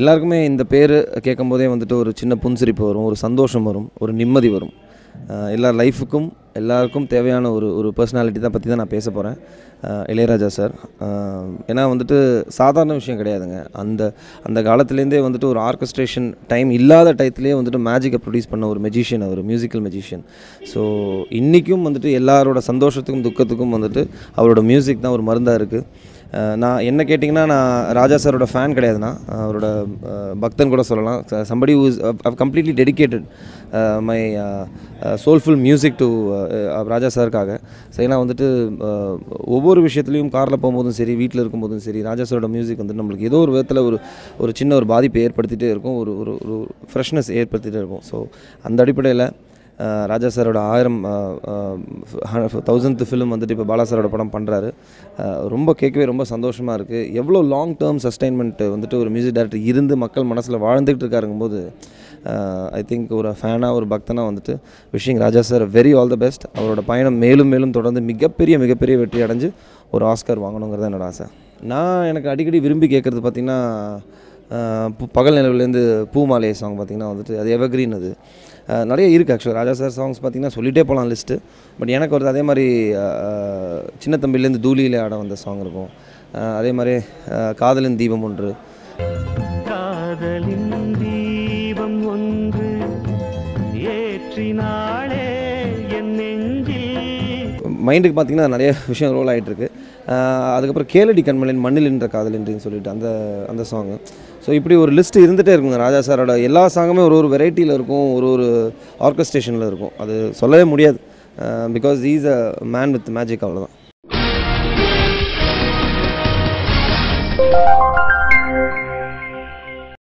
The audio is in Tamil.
எல்லாருக்குமே இந்த பேர் கேட்கும்போதே வந்துட்டு ஒரு சின்ன புன்சிரிப்பு வரும் ஒரு சந்தோஷம் வரும் ஒரு நிம்மதி வரும் அஹ் எல்லா லைஃபுக்கும் எல்லாருக்கும் தேவையான ஒரு ஒரு பர்சனாலிட்டி தான் பற்றி தான் நான் பேச போகிறேன் இளையராஜா சார் அஹ் ஏன்னா வந்துட்டு சாதாரண விஷயம் கிடையாதுங்க அந்த அந்த காலத்துலேருந்தே வந்துட்டு ஒரு ஆர்கஸ்ட்ரேஷன் டைம் இல்லாத டயத்துலேயே வந்துட்டு மேஜிக்கை ப்ரொடியூஸ் பண்ண ஒரு மெஜிஷியன் அவர் மியூசிக்கல் மெஜிஷியன் ஸோ இன்றைக்கும் வந்துட்டு எல்லாரோட சந்தோஷத்துக்கும் துக்கத்துக்கும் வந்துட்டு அவரோட மியூசிக் தான் ஒரு மருந்தாக இருக்குது அஹ் நான் என்ன கேட்டிங்கன்னா நான் ராஜா சாரோட ஃபேன் கிடையாதுண்ணா அவரோட அஹ், பக்தன் கூட சொல்லலாம் somebody who's completely dedicated my soulful music to Raja சாருக்காக ஸோ ஏன்னா வந்துட்டு அஹ், ஒவ்வொரு விஷயத்துலையும் காரில் போகும்போதும் சரி வீட்டில் இருக்கும்போதும் சரி ராஜா சாரோட மியூசிக் வந்து நம்மளுக்கு ஏதோ ஒரு விதத்தில் ஒரு ஒரு சின்ன ஒரு பாதிப்பை ஏற்படுத்திகிட்டே இருக்கும் ஒரு ஒரு ஒரு ஃப்ரெஷ்னஸ் ஏற்படுத்திகிட்டே இருக்கும் ஸோ அந்த அடிப்படையில் அஹ் ராஜா சாரோட ஆயிரம் தௌசண்ட் ஃபிலிம் வந்துட்டு இப்போ பாலா சாரோட படம் பண்ணுறாரு ரொம்ப கேட்கவே ரொம்ப சந்தோஷமாக இருக்குது எவ்வளோ லாங் டேர்ம் சஸ்டைன்மெண்ட் வந்துட்டு ஒரு மியூசிக் டைரக்டர் இருந்து மக்கள் மனசில் வாழ்ந்துகிட்டு இருக்காருங்கும் போது ஐ திங்க் ஒரு ஃபேனாக ஒரு பக்தனாக வந்துட்டு wishing Raja sir very all the best அவரோட பயணம் மேலும் மேலும் தொடர்ந்து மிகப்பெரிய மிகப்பெரிய வெற்றி அடைஞ்சு ஒரு ஆஸ்கார் வாங்கணுங்கிறது என்னோட ஆசை நான் எனக்கு அடிக்கடி விரும்பி கேட்குறது பார்த்திங்கன்னா ஆஹ் பு- பகல் நிலவுலேருந்து பூமாலை சாங் பார்த்திங்கன்னா வந்துட்டு அது எவர்கிரீன் அது ஆஹ் நிறைய இருக்குது ஆக்சுவலாக ராஜா சார் சாங்ஸ் பார்த்திங்கன்னா சொல்லிட்டே போகலாம் லிஸ்ட்டு பட் எனக்கு ஒரு அதே மாதிரி ஆஹ் சின்ன தம்பிலேருந்து தூளியிலே ஆட வந்த சாங் இருக்கும் ஆஹ் அதே மாதிரி ஆஹ் காதலின் தீபம் ஒன்று காதலின் தீபம் ஒன்று ஏற்றினாளே என் நெஞ்சில் மைண்டுக்கு பார்த்திங்கன்னா நிறைய விஷயம் ரோல் ஆகிட்டுருக்கு அதுக்கப்புறம் கேளடி கண்மலின் மண்ணில் என்ற காதலின்றின்னு சொல்லிட்டு அந்த அந்த சாங்கு ஸோ இப்படி ஒரு லிஸ்ட் இருந்துகிட்டே இருக்குங்க ராஜா சாரோட எல்லா சாங்குமே ஒரு ஒரு வெரைட்டியில் இருக்கும் ஒரு ஒரு ஆர்கஸ்ட்ரேஷனில் இருக்கும் அது சொல்லவே முடியாது because is a man with magic அவ்வளோதான்